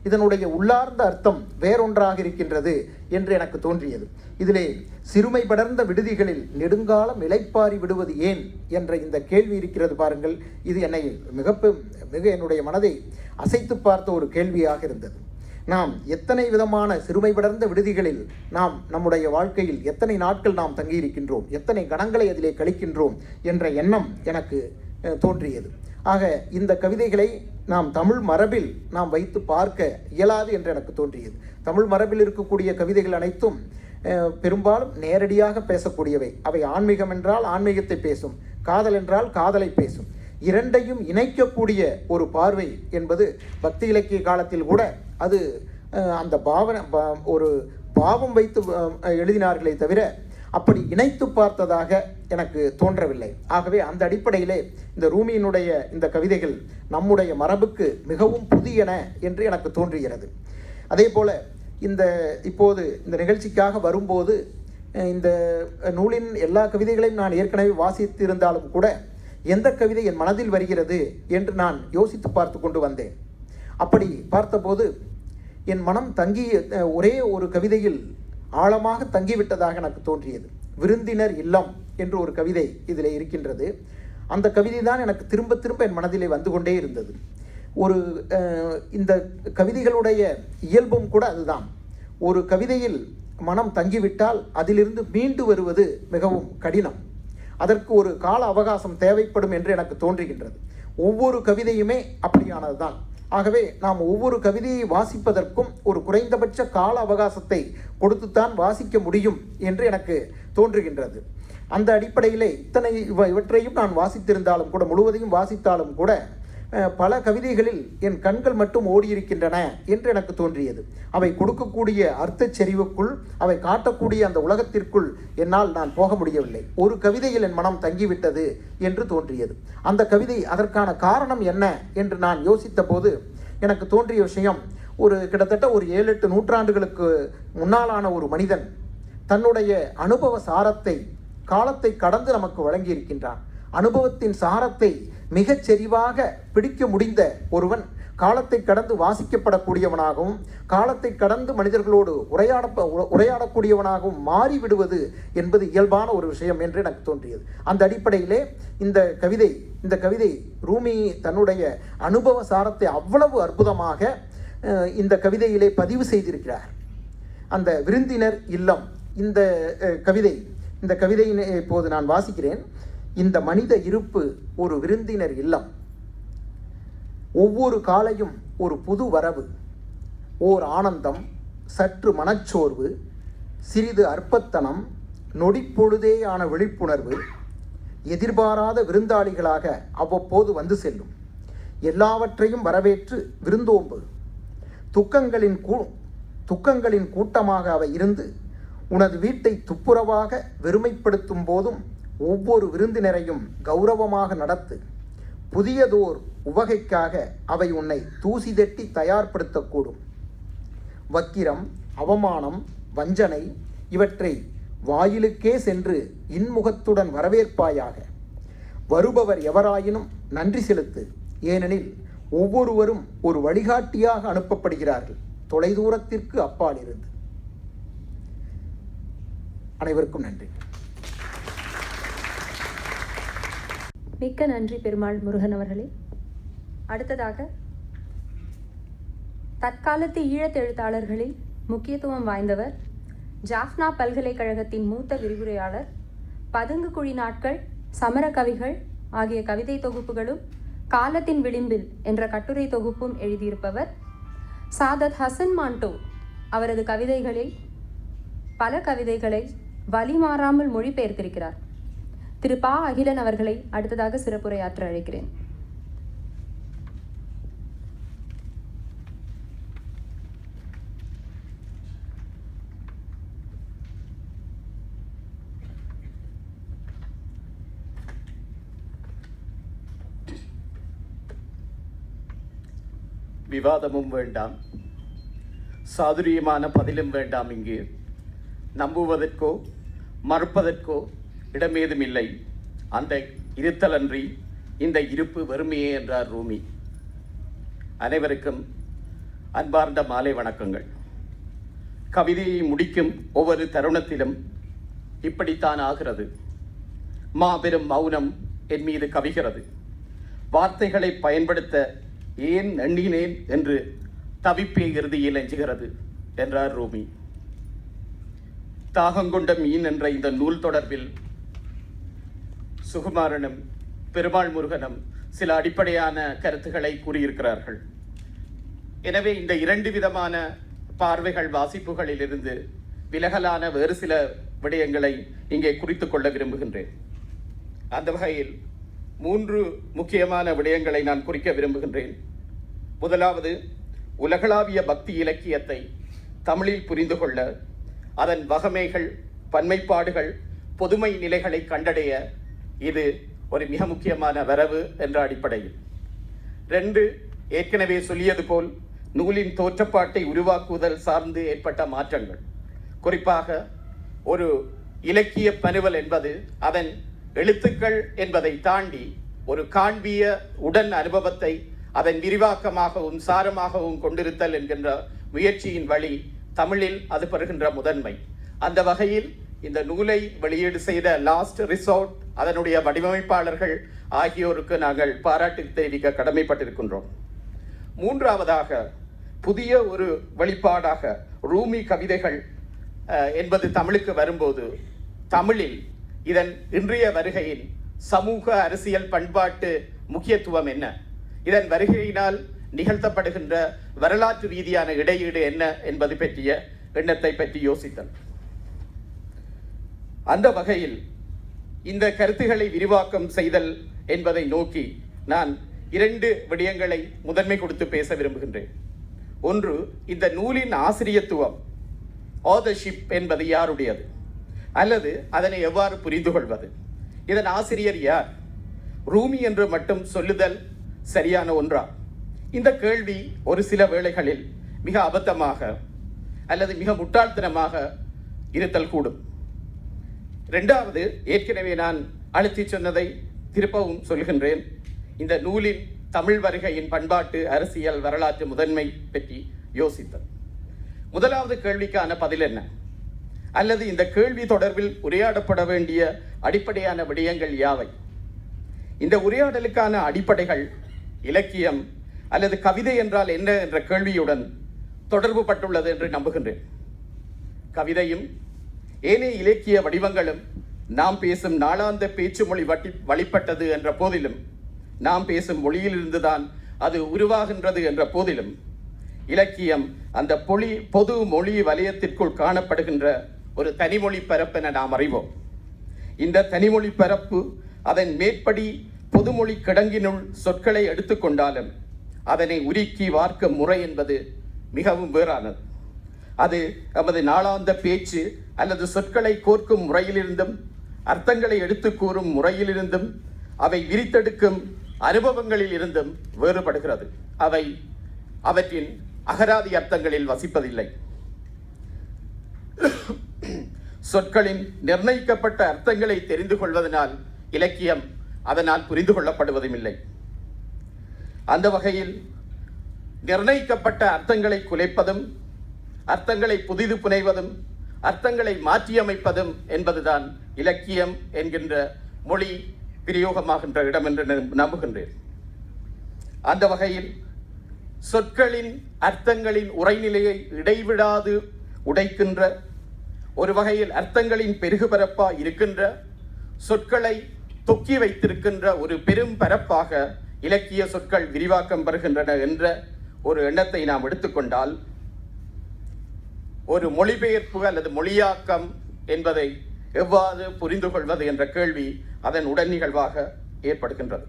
இதனுடைய உள்ளார்ந்த அர்த்தம் வேறொன்றாக இருக்கின்றது என்று எனக்கு தோன்றியது இதிலே சிறுமை படர்ந்த விடுதிகளில் நெடுங்காலம் இளைப்பாரி விடுவது ஏன் என்ற இந்த கேள்வி இருக்கிறது பாருங்கள் இது என்னை மிக மிக என்னுடைய மனதை அசைத்து பார்த்த ஒரு கேள்வியாக இருந்தது நாம் எத்தனை விதமான சிறுமை படர்ந்த விடுதிகளில் நாம் நம்முடைய வாழ்க்கையில் எத்தனை நாட்கள் நாம் தங்கியிருக்கின்றோம் எத்தனை கணங்களை அதிலே கழிக்கின்றோம் என்ற எண்ணம் எனக்கு அஹ், தோன்றியது ஆக இந்த கவிதைகளை நாம் தமிழ் மரபில் நாம் வைத்து பார்க்க இயலாது என்று எனக்கு தோன்றியது தமிழ் மரபில் இருக்கக்கூடிய கவிதைகள் அனைத்தும் அஹ், பெரும்பாலும் நேரடியாக பேசக்கூடியவை அவை ஆன்மீகம் என்றால் ஆன்மீகத்தை பேசும் காதல் என்றால் காதலை பேசும் இரண்டையும் இணைக்கக்கூடிய ஒரு பார்வை என்பது பக்தி இலக்கிய காலத்தில் கூட அது அஹ், அந்த பாவனை பா- ஒரு பாவம் வைத்து அஹ், எழுதினார்களே தவிர அப்படி இணைத்து பார்த்ததாக எனக்கு தோன்றவில்லை ஆகவே அந்த அடிப்படையிலே இந்த ரூமியினுடைய இந்த கவிதைகள் நம்முடைய மரபுக்கு மிகவும் புதியன என்று எனக்கு தோன்றுகிறது அதே போல இந்த இப்போது இந்த நிகழ்ச்சிக்காக வரும்போது அஹ், இந்த நூலின் எல்லா கவிதைகளையும் நான் ஏற்கனவே வாசித்திருந்தாலும் கூட எந்த கவிதை என் மனதில் வருகிறது என்று நான் யோசித்து பார்த்து கொண்டு வந்தேன் அப்படி பார்த்தபோது என் மனம் தங்கி அஹ், ஒரே ஒரு கவிதையில் ஆழமாக தங்கிவிட்டதாக எனக்கு தோன்றியது விருந்தினர் இல்லம் என்று ஒரு கவிதை இதில் இருக்கின்றது அந்த கவிதை தான் எனக்கு திரும்ப திரும்ப என் மனதிலே வந்து கொண்டே இருந்தது ஒரு அஹ், இந்த கவிதைகளுடைய இயல்பும் கூட அதுதான் ஒரு கவிதையில் மனம் தங்கிவிட்டால் அதிலிருந்து மீண்டு வருவது மிகவும் கடினம் அதற்கு ஒரு கால அவகாசம் தேவைப்படும் என்று எனக்கு தோன்றுகின்றது ஒவ்வொரு கவிதையுமே அப்படியானதுதான் ஆகவே நாம் ஒவ்வொரு கவிதையை வாசிப்பதற்கும் ஒரு குறைந்தபட்ச கால அவகாசத்தை கொடுத்துத்தான் வாசிக்க முடியும் என்று எனக்கு தோன்றுகின்றது அந்த அடிப்படையிலே இத்தனை இவ இவற்றையும் நான் வாசித்திருந்தாலும் கூட முழுவதையும் வாசித்தாலும் கூட அஹ், பல கவிதைகளில் என் கண்கள் மட்டும் ஓடியிருக்கின்றன என்று எனக்கு தோன்றியது அவை கொடுக்கக்கூடிய அர்த்தச் செறிவுக்குள் அவை காட்டக்கூடிய அந்த உலகத்திற்குள் என்னால் நான் போக முடியவில்லை ஒரு கவிதையில் என் மனம் தங்கிவிட்டது என்று தோன்றியது அந்த கவிதை அதற்கான காரணம் என்ன என்று நான் யோசித்த போது எனக்கு தோன்றிய விஷயம் ஒரு கிட்டத்தட்ட ஒரு ஏழு எட்டு நூற்றாண்டுகளுக்கு முன்னாலான ஒரு மனிதன் தன்னுடைய அனுபவ சாரத்தை காலத்தை கடந்து நமக்கு வழங்கியிருக்கின்றான் அனுபவத்தின் சாரத்தை மிகச் செறிவாக பிடிக்க முடிந்த ஒருவன் காலத்தை கடந்து வாசிக்கப்படக்கூடியவனாகவும் காலத்தை கடந்து மனிதர்களோடு உரையாட உரையாடக்கூடியவனாகவும் மாறிவிடுவது என்பது இயல்பான ஒரு விஷயம் என்று எனக்கு தோன்றியது அந்த அடிப்படையிலே இந்த கவிதை இந்த கவிதை ரூமி தன்னுடைய அனுபவ சாரத்தை அவ்வளவு அற்புதமாக அஹ், இந்த கவிதையிலே பதிவு செய்திருக்கிறார் அந்த விருந்தினர் இல்லம் இந்த அஹ், கவிதை இந்த கவிதையினை இப்போது நான் வாசிக்கிறேன் இந்த மனித இருப்பு ஒரு விருந்தினர் இல்லம் ஒவ்வொரு காலையும் ஒரு புது வரவு ஓர் ஆனந்தம் சற்று மனச்சோர்வு சிறிது அற்பத்தனம் நொடிப்பொழுதேயான விழிப்புணர்வு எதிர்பாராத விருந்தாளிகளாக அவ்வப்போது வந்து செல்லும் எல்லாவற்றையும் வரவேற்று விருந்தோம்பு துக்கங்களின் கூ துக்கங்களின் கூட்டமாக அவை இருந்து உனது வீட்டை துப்புரவாக வெறுமைப்படுத்தும் போதும் ஒவ்வொரு விருந்தினரையும் கௌரவமாக நடத்து புதியதோர் உவகைக்காக அவை உன்னை தூசி தட்டி தயார்படுத்தக்கூடும் வக்கிரம் அவமானம் வஞ்சனை இவற்றை வாயிலுக்கே சென்று இன்முகத்துடன் வரவேற்பாயாக வருபவர் எவராயினும் நன்றி செலுத்து ஏனெனில் ஒவ்வொருவரும் ஒரு வழிகாட்டியாக அனுப்பப்படுகிறார்கள் தொலைதூரத்திற்கு அப்பால் இருந்து அனைவருக்கும் நன்றி மிக்க நன்றி பெருமாள் முருகன் அவர்களே அடுத்ததாக தற்காலத்து ஈழத் எழுத்தாளர்களில் முக்கியத்துவம் வாய்ந்தவர் ஜாஃப்னா பல்கலைக்கழகத்தின் மூத்த விரிவுரையாளர் பதுங்கு குழி நாட்கள் சமர கவிகள் ஆகிய கவிதை தொகுப்புகளும் காலத்தின் விளிம்பில் என்ற கட்டுரை தொகுப்பும் எழுதியிருப்பவர் சாதத் ஹசன் மாண்டோ அவரது கவிதைகளில் பல கவிதைகளை வழிமாறாமல் மொழிபெயர்த்திருக்கிறார் திரு பா அகிலன் அவர்களை அடுத்ததாக சிறப்புரையாற்ற அழைக்கிறேன் விவாதமும் வேண்டாம் சாதுரியமான பதிலும் வேண்டாம் இங்கு நம்புவதற்கோ மறுப்பதற்கோ இடமேதும் இல்லை அந்த இருத்தலன்றி இந்த இருப்பு வெறுமையே என்றார் ரூமி அனைவருக்கும் அன்பார்ந்த மாலை வணக்கங்கள் கவிதையை முடிக்கும் ஒவ்வொரு தருணத்திலும் இப்படித்தான் ஆகிறது மாபெரும் மௌனம் என் மீது கவிகிறது வார்த்தைகளை பயன்படுத்த ஏன் எண்ணினேன் என்று தவிப்பே இறுதியில் எஞ்சுகிறது என்றார் ரூமி தாகங்கொண்ட மீன் என்ற இந்த நூல் தொடர்பில் சுகுமாரனும் பெருமாள் முருகனும் சில அடிப்படையான கருத்துக்களை கூறியிருக்கிறார்கள் எனவே இந்த இரண்டு விதமான பார்வைகள் வாசிப்புகளிலிருந்து விலகலான வேறு சில விடயங்களை இங்கே குறித்துக் கொள்ள விரும்புகின்றேன் அந்த வகையில் மூன்று முக்கியமான விடயங்களை நான் குறிக்க விரும்புகின்றேன் முதலாவது உலகளாவிய பக்தி இலக்கியத்தை தமிழில் புரிந்து கொள்ள அதன் வகமைகள் பன்மைப்பாடுகள் பொதுமை நிலைகளை கண்டடைய இது ஒரு மிக முக்கியமான வரவு என்ற அடிப்படையில் ரெண்டு ஏற்கனவே சொல்லியது போல் நூலின் தோற்றப்பாட்டை உருவாக்குதல் சார்ந்து ஏற்பட்ட மாற்றங்கள் குறிப்பாக ஒரு இலக்கிய பனுவல் என்பது அதன் எழுத்துக்கள் என்பதை தாண்டி ஒரு காண்பிய உடன் அனுபவத்தை அதன் விரிவாக்கமாகவும் சாரமாகவும் கொண்டிருத்தல் என்கின்ற முயற்சியின் வழி தமிழில் அது பெறுகின்ற முதன்மை அந்த வகையில் இந்த நூலை வெளியீடு செய்த லாஸ்ட் ரிசார்ட் அதனுடைய வடிவமைப்பாளர்கள் ஆகியோருக்கு நாங்கள் பாராட்டு தெரிவிக்க கடமைப்பட்டிருக்கின்றோம் மூன்றாவதாக புதிய ஒரு வெளிப்பாடாக ரூமி கவிதைகள் அஹ், என்பது தமிழுக்கு வரும்போது தமிழில் இதன் இன்றைய வருகையின் சமூக அரசியல் பண்பாட்டு முக்கியத்துவம் என்ன இதன் வருகையினால் நிகழ்த்தப்படுகின்ற வரலாற்று ரீதியான இடையீடு என்ன என்பது பற்றிய எண்ணத்தை பற்றி யோசித்தல் அந்த வகையில் இந்த கருத்துக்களை விரிவாக்கம் செய்தல் என்பதை நோக்கி நான் இரண்டு விடயங்களை முதன்மை கொடுத்து பேச விரும்புகின்றேன் ஒன்று இந்த நூலின் ஆசிரியத்துவம் ஆதர்ஷிப் என்பது யாருடையது அல்லது அதனை எவ்வாறு புரிந்து கொள்வது இதன் ஆசிரியர் யார் ரூமி என்று மட்டும் சொல்லுதல் சரியான ஒன்றா இந்த கேள்வி ஒரு சில வேளைகளில் மிக அபத்தமாக அல்லது மிக முட்டாள்தனமாக இருத்தல் கூடும் ரெண்டாவது ஏற்கனவே நான் அழுத்தி சொன்னதை திருப்பவும் சொல்கின்றேன் இந்த நூலின் தமிழ் வருகையின் பண்பாட்டு அரசியல் வரலாற்று முதன்மை பற்றி யோசித்தல் முதலாவது கேள்விக்கான பதில் என்ன அல்லது இந்த கேள்வி தொடர்பில் உரையாடப்பட வேண்டிய அடிப்படையான விடயங்கள் யாவை இந்த உரையாடலுக்கான அடிப்படைகள் இலக்கியம் அல்லது கவிதை என்றால் என்ன என்ற கேள்வியுடன் தொடர்பு பட்டுள்ளது என்று நம்புகின்றேன் கவிதையும் ஏனைய இலக்கிய வடிவங்களும் நாம் பேசும் நாளாந்த பேச்சு மொழி வட்டி வழிபட்டது என்ற போதிலும் நாம் பேசும் மொழியிலிருந்துதான் அது உருவாகின்றது என்ற போதிலும் இலக்கியம் அந்த பொலி பொது மொழி வலயத்திற்குள் காணப்படுகின்ற ஒரு தனிமொழி பரப்பென நாம் அறிவோம் இந்த தனிமொழி பரப்பு அதன் மேற்படி பொதுமொழி கிடங்கினுள் சொற்களை எடுத்துக்கொண்டாலும் அதனை உருக்கி வார்க்கும் முறை என்பது மிகவும் வேறானது அது நமது நாளாந்த பேச்சு அல்லது சொற்களை கோர்க்கும் முறையிலிருந்தும் அர்த்தங்களை எடுத்து கூறும் முறையிலிருந்தும் அவை விரித்தெடுக்கும் அனுபவங்களில் இருந்தும் வேறுபடுகிறது அவை அவற்றின் அகராதி அர்த்தங்களில் வசிப்பதில்லை சொற்களின் நிர்ணயிக்கப்பட்ட அர்த்தங்களை தெரிந்து கொள்வதனால் இலக்கியம் அதனால் புரிந்து கொள்ளப்படுவதும் இல்லை அந்த வகையில் நிர்ணயிக்கப்பட்ட அர்த்தங்களை குலைப்பதும் அர்த்தங்களை புதிது புனைவதும் அர்த்தங்களை மாற்றியமைப்பதும் என்பதுதான் இலக்கியம் என்கின்ற மொழி பிரயோகமாகின்ற இடம் என்று நம்- நம்புகின்றேன் அந்த வகையில் சொற்களின் அர்த்தங்களின் உரைநிலையை இடைவிடாது உடைக்கின்ற ஒரு வகையில் அர்த்தங்களின் பெருகுபரப்பா இருக்கின்ற சொற்களை தொக்கி வைத்திருக்கின்ற ஒரு பெரும் பரப்பாக இலக்கிய சொற்கள் விரிவாக்கம் பெறுகின்றன என்ற ஒரு எண்ணத்தை நாம் எடுத்துக்கொண்டால் ஒரு மொழிபெயர்ப்பு அல்லது மொழியாக்கம் என்பதை எவ்வாறு புரிந்து கொள்வது என்ற கேள்வி அதன் உடன் நிகழ்வாக ஏற்படுகின்றது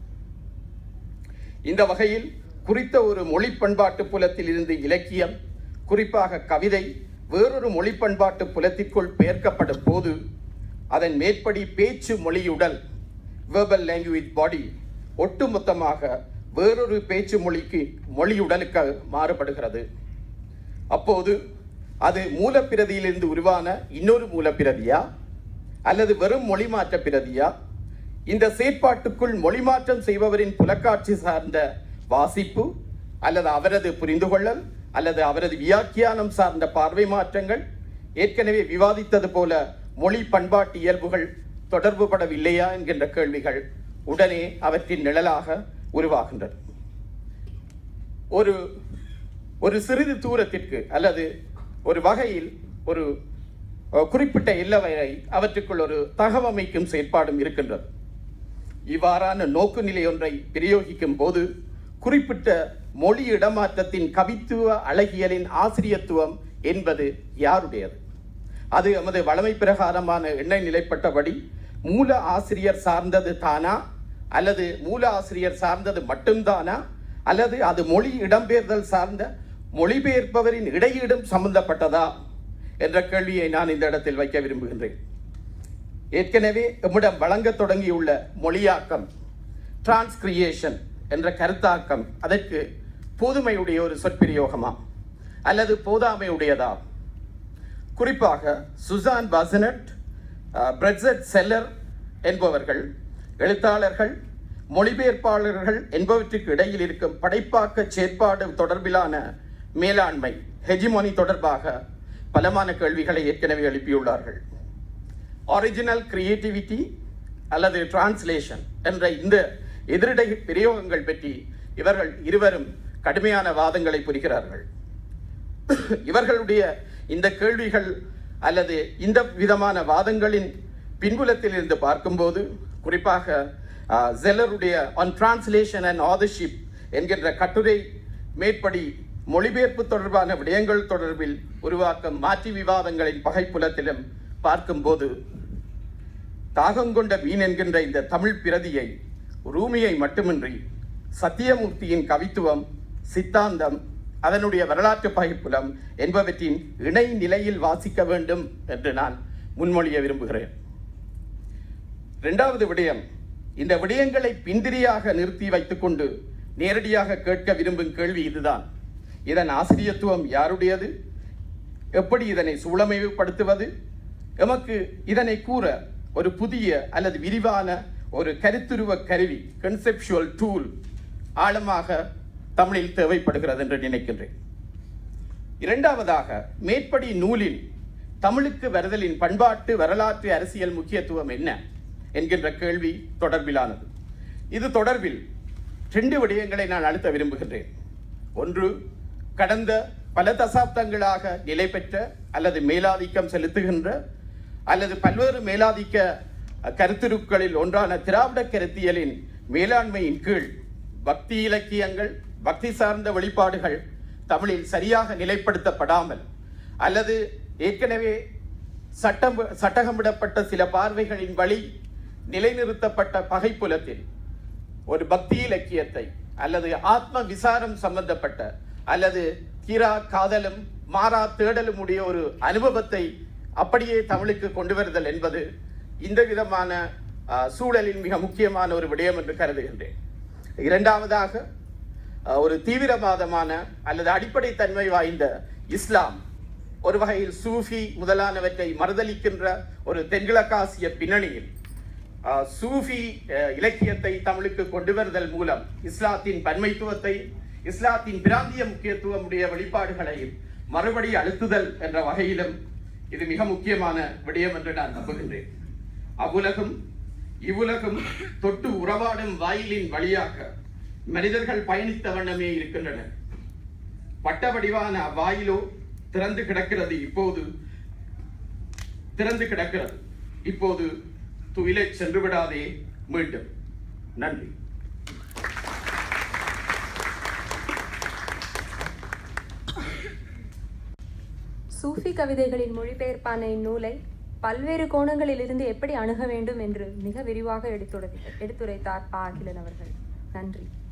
இந்த வகையில் குறித்த ஒரு மொழி பண்பாட்டு புலத்தில் இருந்து இலக்கியம் குறிப்பாக கவிதை வேறொரு மொழி பண்பாட்டு புலத்திற்குள் பெயர்க்கப்படும் போது அதன் மேற்படி பேச்சு மொழியுடல் verbal language பாடி ஒட்டுமொத்தமாக வேறொரு பேச்சு மொழிக்கு மொழியுடலுக்கு மாறுபடுகிறது அப்போது அது மூலப்பிரதியிலிருந்து உருவான இன்னொரு மூலப்பிரதியா அல்லது வெறும் மொழி மாற்ற பிரதியா இந்த செயற்பாட்டுக்குள் மொழி மாற்றம் செய்பவரின் புலக்காட்சி சார்ந்த வாசிப்பு அல்லது அவரது புரிந்து கொள்ளல் அல்லது அவரது வியாக்கியானம் சார்ந்த பார்வை மாற்றங்கள் ஏற்கனவே விவாதித்தது போல மொழி பண்பாட்டு இயல்புகள் தொடர்புபடவில்லையா என்கின்ற கேள்விகள் உடனே அவற்றின் நிழலாக உருவாகின்றது ஒரு ஒரு சிறிது தூரத்திற்கு அல்லது ஒரு வகையில் ஒரு அஹ், குறிப்பிட்ட எல்லை அவற்றுக்குள் ஒரு தகவமைக்கும் செயற்பாடும் இருக்கின்றது இவ்வாறான நோக்குநிலை ஒன்றை பிரயோகிக்கும் போது குறிப்பிட்ட மொழி இடமாற்றத்தின் கவித்துவ அழகியலின் ஆசிரியத்துவம் என்பது யாருடையது அது எமது வளமை பிரகாரமான எண்ணெய் நிலைப்பட்டபடி மூல ஆசிரியர் சார்ந்தது தானா அல்லது மூல ஆசிரியர் சார்ந்தது மட்டும்தானா அல்லது அது மொழி இடம்பெயர்தல் சார்ந்த மொழிபெயர்ப்பவரின் இடையீடும் சம்பந்தப்பட்டதா என்ற கேள்வியை நான் இந்த இடத்தில் வைக்க விரும்புகின்றேன் ஏற்கனவே எம்மிடம் வழங்கத் தொடங்கியுள்ள மொழியாக்கம் டிரான்ஸ்கிரியேஷன் என்ற கருத்தாக்கம் அதற்கு போதுமையுடைய ஒரு சொற்பிரயோகமா அல்லது போதாமையுடையதா குறிப்பாக சுசான் பாசனட் பிரெட்ஸட் செல்லர் என்பவர்கள் எழுத்தாளர்கள் மொழிபெயர்ப்பாளர்கள் என்பவற்றுக்கு இடையில் இருக்கும் படைப்பாக்க செயற்பாடு தொடர்பிலான மேலாண்மை ஹெஜிமோனி தொடர்பாக பலமான கேள்விகளை ஏற்கனவே எழுப்பியுள்ளார்கள் ஒரிஜினல் கிரியேட்டிவிட்டி அல்லது டிரான்ஸ்லேஷன் என்ற இந்த எதிரிடை பிரயோகங்கள் பற்றி இவர்கள் இருவரும் கடுமையான வாதங்களை புரிகிறார்கள் இவர்களுடைய இந்த கேள்விகள் அல்லது இந்த விதமான வாதங்களின் பின்புலத்தில் இருந்து பார்க்கும்போது குறிப்பாக ஆஹ், ஜெல்லருடைய ஆன் டிரான்ஸ்லேஷன் அண்ட் ஆதர்ஷிப் என்கின்ற கட்டுரை மேற்படி மொழிபெயர்ப்பு தொடர்பான விடயங்கள் தொடர்பில் உருவாக்கும் மாற்றி விவாதங்களின் பகைப்புலத்திலும் பார்க்கும்போது தாகங்கொண்ட மீன் என்கின்ற இந்த தமிழ் பிரதியை ரூமியை மட்டுமின்றி சத்தியமூர்த்தியின் கவித்துவம் சித்தாந்தம் அதனுடைய வரலாற்று பகைப்புலம் என்பவற்றின் இணை நிலையில் வாசிக்க வேண்டும் என்று நான் முன்மொழிய விரும்புகிறேன் இரண்டாவது விடயம் இந்த விடயங்களை பிந்திரியாக நிறுத்தி வைத்துக்கொண்டு நேரடியாக கேட்க விரும்பும் கேள்வி இதுதான் இதன் ஆசிரியத்துவம் யாருடையது எப்படி இதனை சூழமைவுபடுத்துவது எமக்கு இதனை கூற ஒரு புதிய அல்லது விரிவான ஒரு கருத்துருவ கருவி கன்செப்சுவல் டூல் ஆழமாக தமிழில் தேவைப்படுகிறது என்று நினைக்கின்றேன் இரண்டாவதாக மேற்படி நூலில் தமிழுக்கு வருதலின் பண்பாட்டு வரலாற்று அரசியல் முக்கியத்துவம் என்ன என்கின்ற கேள்வி தொடர்பிலானது இது தொடர்பில் ரெண்டு விடயங்களை நான் அழுத்த விரும்புகின்றேன் ஒன்று கடந்த பல தசாப்தங்களாக நிலை பெற்ற அல்லது மேலாதிக்கம் செலுத்துகின்ற அல்லது பல்வேறு மேலாதிக்க அஹ், கருத்துருக்களில் ஒன்றான திராவிட கருத்தியலின் மேலாண்மையின் கீழ் பக்தி இலக்கியங்கள் பக்தி சார்ந்த வெளிப்பாடுகள் தமிழில் சரியாக நிலைப்படுத்தப்படாமல் அல்லது ஏற்கனவே சட்டம் சட்டகமிடப்பட்ட சில பார்வைகளின் வழி நிலைநிறுத்தப்பட்ட பகைப்புலத்தில் ஒரு பக்தி இலக்கியத்தை அல்லது ஆத்ம விசாரம் சம்பந்தப்பட்ட அல்லது தீரா காதலும் மாறா தேடலும் உடைய ஒரு அனுபவத்தை அப்படியே தமிழுக்கு கொண்டு வருதல் என்பது இந்த விதமான ஆஹ், சூழலின் மிக முக்கியமான ஒரு விடயம் என்று கருதுகின்றேன் இரண்டாவதாக ஆஹ், ஒரு தீவிரவாதமான அல்லது அடிப்படை தன்மை வாய்ந்த இஸ்லாம் ஒரு வகையில் சூஃபி முதலானவற்றை மறுதலிக்கின்ற ஒரு தென்கிழக்காசிய பின்னணியில் ஆஹ், சூஃபி அஹ், இலக்கியத்தை தமிழுக்கு கொண்டு வருதல் மூலம் இஸ்லாத்தின் பன்மைத்துவத்தை இஸ்லாத்தின் பிராந்திய முக்கியத்துவம் உடைய வெளிப்பாடுகளையும் மறுபடி அழுத்துதல் என்ற வகையிலும் இது மிக முக்கியமான விடயம் என்று நான் நம்புகின்றேன் அவ்வுலகம் இவ்வுலகம் தொட்டு உறவாடும் வாயிலின் வழியாக மனிதர்கள் பயணித்த வண்ணமே இருக்கின்றன பட்ட வடிவான அவ்வாயிலோ திறந்து கிடக்கிறது இப்போது திறந்து கிடக்கிறது இப்போது துயிலை சென்று விடாதே மீண்டும் நன்றி சூஃபி கவிதைகளின் மொழிபெயர்ப்பான இந்நூலை பல்வேறு கோணங்களிலிருந்து எப்படி அணுக வேண்டும் என்று மிக விரிவாக எடுத்துரை எடுத்துரைத்தார் பா அகிலன் அவர்கள் நன்றி